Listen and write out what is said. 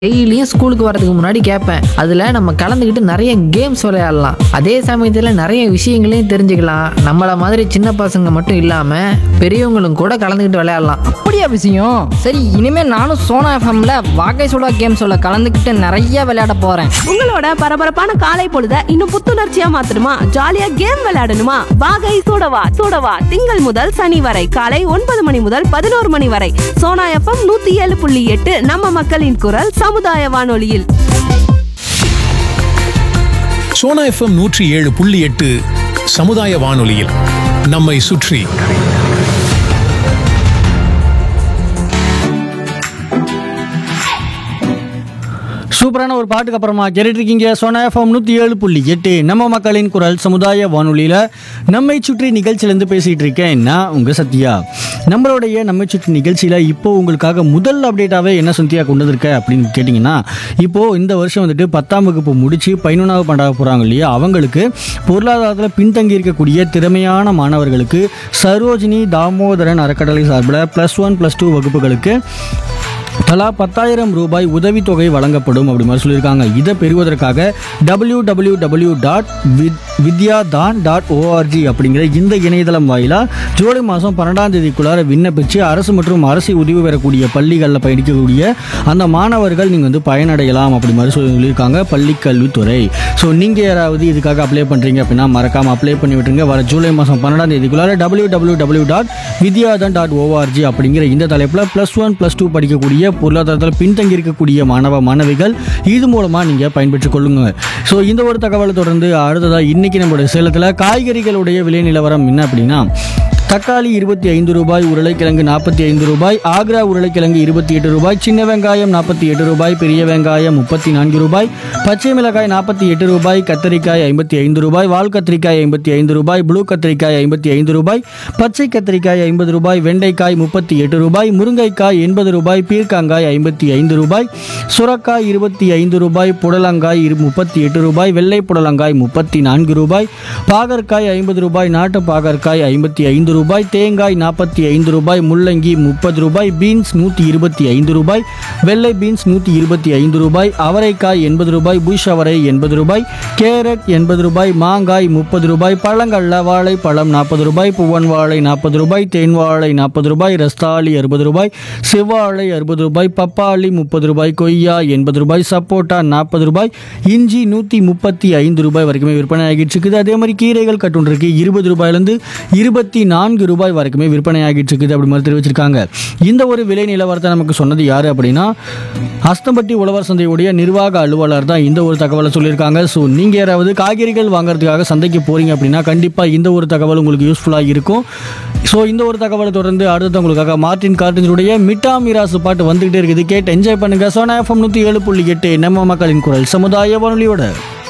டெய்லியும் ஸ்கூலுக்கு வரதுக்கு முன்னாடி கேட்பேன் அதில் நம்ம கலந்துக்கிட்டு நிறைய கேம்ஸ் விளையாடலாம் அதே சமயத்தில் நிறைய விஷயங்களையும் தெரிஞ்சுக்கலாம் நம்மள மாதிரி சின்ன பசங்க மட்டும் இல்லாமல் பெரியவங்களும் கூட கலந்துக்கிட்டு விளையாடலாம் அப்படியா விஷயம் சரி இனிமே நானும் சோனா எஃப்எம்ல வாகை சுடா கேம்ஸோட கலந்துக்கிட்டு நிறைய விளையாட போறேன் உங்களோட பரபரப்பான காலை பொழுத இன்னும் புத்துணர்ச்சியா மாத்தணுமா ஜாலியா கேம் விளையாடணுமா வாகை சூடவா சூடவா திங்கள் முதல் சனி வரை காலை ஒன்பது மணி முதல் பதினோரு மணி வரை சோனா எஃப்எம் நூத்தி ஏழு புள்ளி எட்டு நம்ம மக்களின் குரல் சமுதாய வானொலியில் சோனா எஃப்எம் நூற்றி ஏழு புள்ளி எட்டு சமுதாய வானொலியில் நம்மை சுற்றி சூப்பரான ஒரு பாட்டுக்கு அப்புறமா கேட்டுட்டு இருக்கீங்க சோனா எஃப்எம் நூற்றி ஏழு புள்ளி எட்டு நம்ம மக்களின் குரல் சமுதாய வானொலியில் நம்மை சுற்றி நிகழ்ச்சியிலேருந்து பேசிகிட்டு இருக்கேன் நான் உங்கள் சத்யா நம்மளுடைய நம்மை சுற்றி நிகழ்ச்சியில் இப்போ உங்களுக்காக முதல் அப்டேட்டாகவே என்ன சந்தியா கொண்டு வந்திருக்க அப்படின்னு கேட்டிங்கன்னா இப்போது இந்த வருஷம் வந்துட்டு பத்தாம் வகுப்பு முடித்து பதினொன்றாவது பண்டாக போகிறாங்க இல்லையா அவங்களுக்கு பொருளாதாரத்தில் பின்தங்கி இருக்கக்கூடிய திறமையான மாணவர்களுக்கு சரோஜினி தாமோதரன் அறக்கட்டளை சார்பில் ப்ளஸ் ஒன் ப்ளஸ் டூ வகுப்புகளுக்கு தலா பத்தாயிரம் ரூபாய் உதவித்தொகை வழங்கப்படும் அப்படி மாதிரி சொல்லியிருக்காங்க இதை பெறுவதற்காக W W W dot Vidyadhan dot ORG அப்படிங்கிற இந்த இணையதளம் வாயிலாக ஜூலை மாதம் பன்னெண்டாம் தேதிக்குள்ளார விண்ணப்பிச்சு அரசு மற்றும் அரசு உதவி பெறக்கூடிய பள்ளிகளில் பயணிக்கக்கூடிய அந்த மாணவர்கள் நீங்கள் வந்து பயனடையலாம் அப்படி மாதிரி சொல்லி- சொல்லியிருக்காங்க பள்ளிக் கல்வித்துறை ஸோ நீங்கள் யாராவது இதுக்காக அப்ளை பண்ணுறீங்க அப்படின்னா மறக்காமல் அப்ளை பண்ணி விட்டுருங்க வர ஜூலை மாதம் பன்னெண்டாம் தேதிக்குள்ளார W W W dot Vidyadhan dot ORG அப்படிங்கிற இந்த தலைப்பில் ப்ளஸ் ஒன் ப்ளஸ் டூ படிக்கக்கூடிய பொருளாதாரத்தில் பின்தங்கி இருக்கக்கூடிய மாணவ மாணவிகள் இது மூலமாக நீங்கள் பயன்பெற்றுக் கொள்ளுங்க ஸோ இந்த ஒரு தகவலை தொடர்ந்து அடுத்ததாக இன்னைக்கு நம்மளுடைய சேலத்தில் காய்கறிகளுடைய விலை நிலவரம் என்ன அப்படின்னா தக்காளி இருபத்தி ஐந்து ரூபாய் உருளைக்கிழங்கு நாற்பத்தி ஐந்து ரூபாய் ஆக்ரா உருளைக்கிழங்கு இருபத்தி எட்டு ரூபாய் சின்ன வெங்காயம் நாற்பத்தி எட்டு ரூபாய் பெரிய வெங்காயம் முப்பத்தி நான்கு ரூபாய் பச்சை மிளகாய் நாற்பத்தி எட்டு ரூபாய் கத்தரிக்காய் ஐம்பத்தி ஐந்து ரூபாய் வால் கத்திரிக்காய் ஐம்பத்தி ஐந்து ரூபாய் ப்ளூ கத்திரிக்காய் ஐம்பத்தி ஐந்து ரூபாய் பச்சை கத்திரிக்காய் ஐம்பது ரூபாய் வெண்டைக்காய் முப்பத்தி எட்டு ரூபாய் முருங்கைக்காய் எண்பது ரூபாய் பீர்க்காங்காய் ஐம்பத்தி ஐந்து ரூபாய் சுரக்காய் இருபத்தி ஐந்து ரூபாய் புடலங்காய் இரு முப்பத்தி எட்டு ரூபாய் வெள்ளை புடலங்காய் முப்பத்தி நான்கு ரூபாய் பாகற்காய் ஐம்பது ரூபாய் நாட்டு பாகற்காய் ஐம்பத்தி ஐந்து ரூபாய் தேங்காய் நாற்பத்தி ஐந்து ரூபாய் முள்ளங்கி முப்பது ரூபாய் பீன்ஸ் நூற்றி இருபத்தி ஐந்து ரூபாய் வெள்ளை பீன்ஸ் நூற்றி இருபத்தி ஐந்து ரூபாய் அவரைக்காய் எண்பது ரூபாய் புஷ் அவரை எண்பது ரூபாய் கேரட் எண்பது ரூபாய் மாங்காய் முப்பது ரூபாய் பழங்கள்ல வாழை பழம் நாற்பது ரூபாய் புவன் வாழை நாற்பது ரூபாய் தேன் வாழை நாற்பது ரூபாய் ரஸ்தாளி அறுபது ரூபாய் செவ்வாழை அறுபது ரூபாய் பப்பாளி முப்பது ரூபாய் கொய்யா எண்பது ரூபாய் சப்போட்டா நாற்பது ரூபாய் இஞ்சி நூற்றி முப்பத்தி ஐந்து ரூபாய் வரைக்குமே விற்பனை ஆகிட்டு இருக்குது அதே மாதிரி கீரைகள் கட்டுன் இருக்கு இருபது ரூபாயிலேருந்து இருபத்தி நான்கு ரூபாய் வரைக்குமே விற்பனை ஆகிட்டு இருக்குது அப்படி மாதிரி தெரிவிச்சிருக்காங்க இந்த ஒரு விலை நிலவரத்தை நமக்கு சொன்னது யார் அப்படின்னா அஸ்தம்பட்டி உழவர் சந்தையுடைய நிர்வாக அலுவலர் தான் இந்த ஒரு தகவலை சொல்லியிருக்காங்க ஸோ நீங்கள் யாராவது காய்கறிகள் வாங்குறதுக்காக சந்தைக்கு போகிறீங்க அப்படின்னா கண்டிப்பாக இந்த ஒரு தகவல் உங்களுக்கு யூஸ்ஃபுல்லாக இருக்கும் ஸோ இந்த ஒரு தகவலை தொடர்ந்து அடுத்து உங்களுக்காக மார்டின் கார்டின்ஸுடைய மிட்டா மிராசு பாட்டு வந்துகிட்டே இருக்குது கேட்டு என்ஜாய் பண்ணுங்க சோனா எஃப்எம் நூற்றி ஏழு புள்ளி எட்டு நம்ம மக்களின் குரல் சமுதாய வானொலியோட